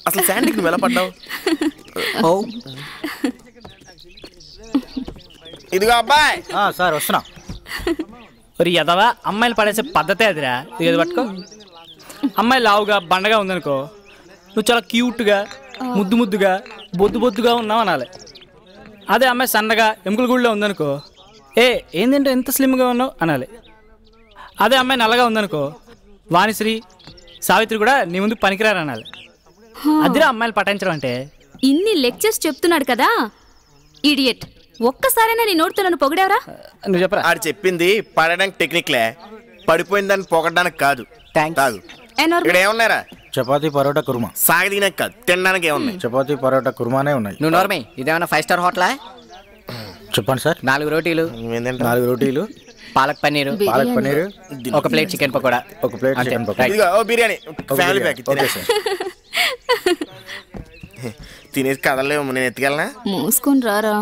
అసలు శాండీకి నువ్వు ఎలా పడ్డావు ఓ ఇదిగో అబ్బాయి సార్ వస్తున్నా మరి ఎదవా అమ్మాయిలు పడేసే పద్ధతే అదిరా ఇది పట్టుకో అమ్మాయి లావుగా బండగా ఉందనుకో నువ్వు చాలా క్యూట్గా ముద్దు ముద్దుగా బొద్దు బొద్దుగా ఉన్నావు అనాలి అదే అమ్మాయి సన్నగా ఎముకల గుడిలో ఉందనుకో ఏ ఏంటంటే ఎంత స్లిమ్గా ఉన్నావు అనాలి అదే అమ్మాయి నల్లగా ఉందనుకో వాణిశ్రీ సావిత్రి కూడా నీ ముందు పనికిరారు అనాలి అదిరా అమ్మాయిలు పటాయించడం అంటే ఇన్ని లెక్చర్స్ చెప్తున్నాడు కదా ఇడియట్ ఒక్కసారైనా నీ నోటితో నన్ను పొగిడావరా నువ్వు చెప్పరా ఆడు చెప్పింది పడడానికి టెక్నిక్లే పడిపోయిన దాన్ని పొగడానికి కాదు Thanks. తాగు ఎనోర్ ఇక్కడ ఏమున్నారా చపాతీ పరోటా కుర్మా సాగదీనకు కాదు తినడానికి ఏమున్నాయి చపాతీ పరోటా కుర్మానే ఉన్నాయి నువ్వు నోర్మే ఇదేమన్నా ఫైవ్ స్టార్ హోటలా చెప్పండి సార్ నాలుగు రోటీలు నువ్వేంటంటే నాలుగు రోటీలు పాలక్ పన్నీరు పాలక్ పన్నీర్ ఒక ప్లేట్ చికెన్ పకోడా ఒక ప్లేట్ అంతే, చికెన్ పకోడా రైట్. ఇదిగో ఓ బిర్యానీ ఒక family biryani. Pack okay sir తినేసి కదలేము నేను ఎత్తుకెళ్ళనా మూసుకొని రారా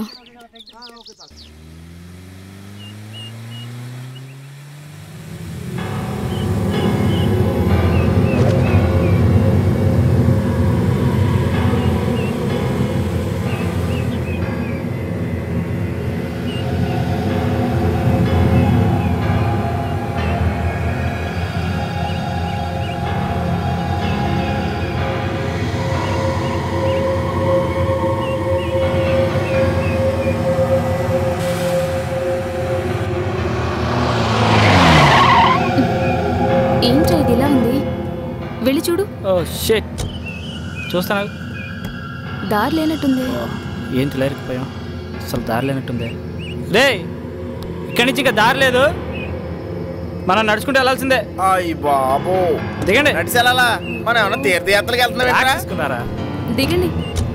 ఏంట్రా ఇది ఇలా ఉంది వెళ్ళి చూడు ఓ షేట్ చూస్తాను దారి లేనట్టుంది ఏం తెలియకపోయాం అసలు దారి లేనట్టుంది రే ఇక్కడి నుంచి ఇంకా దారి లేదు మనం నడుచుకుంటూ వెళ్ళాల్సిందే అయ్యి బాబు దిగండి నడిచి వెళ్ళాలా మనం ఏమన్నా తీర్థయాత్రలకు వెళ్తున్నాం బ్యాగ్ తీసుకున్నారా దిగండి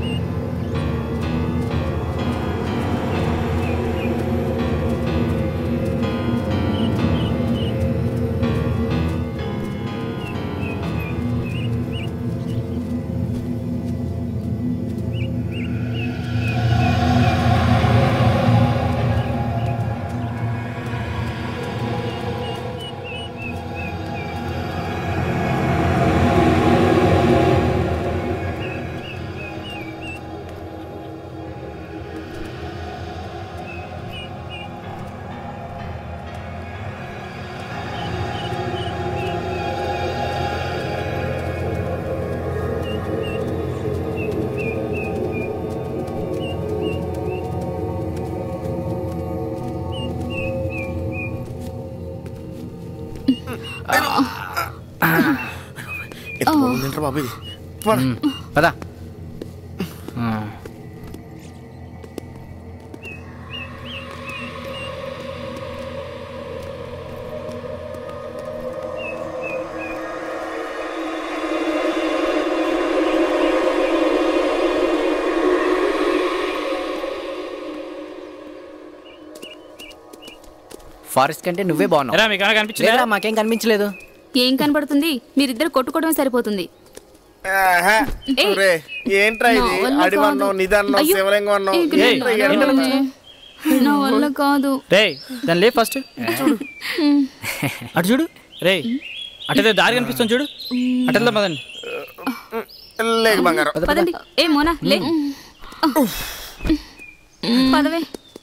ఎంత బాగుందింటారా బాబు ఇది పోరా. పదా ఫారెస్ట్ కంటే నువ్వే బాగున్నావు ఎరా మీకు ఏమైనా కనిపించిందా లేదురా, మాకేం కనిపించలేదు ఏం కనబడుతుంది మీరిద్దరు కొట్టుకోవడమే సరిపోతుంది ఆహా. ఏయ్. ఒరే, ఏంట్రా ఇది నా వల్ల అడివన్నావు కాదు. నిదన్నావు అయ్యో. శివలింగం అన్నావు ఇంక ఏయ్, నేను ఏంటో నడవలేను. నా వల్ల కాదు రే దాన్ని లే ఫస్ట్ అటు చూడు రే అటైతే దారి కనిపిస్తుంది చూడు అటు వెళ్దాం పదండి లేదు బంగారం పదండి ఏ మోనా లే పదవే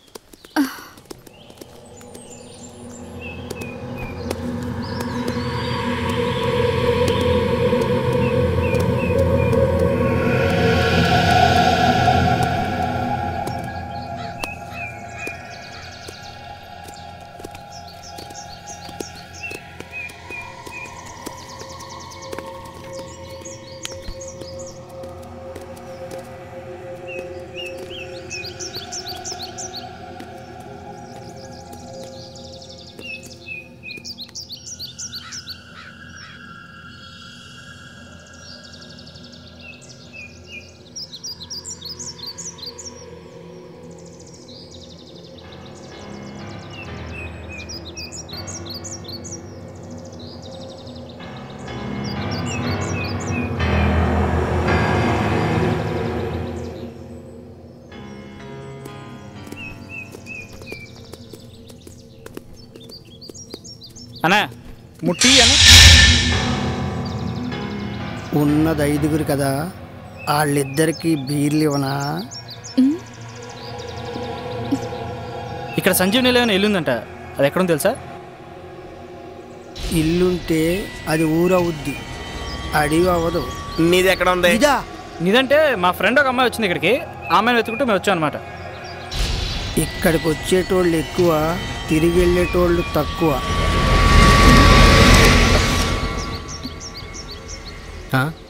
అన్నా ముట్టి అని ఉన్నది ఐదుగురు కదా వాళ్ళిద్దరికి బీర్లు ఇవ్వనా ఇక్కడ సంజీవ్ నిలయం ఎల్లుందంట అది ఎక్కడుంది తెలుసా ఇల్లుంటే అది ఊరవుద్ది అడివి అవ్వదు నీది ఎక్కడ ఉంది ఇదా నీదంటే మా ఫ్రెండ్ ఒక అమ్మాయి వచ్చింది ఇక్కడికి ఆ అమ్మాయిని వెతుకుంటూ మేము వచ్చాం అనమాట ఇక్కడికి వచ్చేటోళ్ళు ఎక్కువ తిరిగి వెళ్ళేటోళ్ళు తక్కువ ఆ?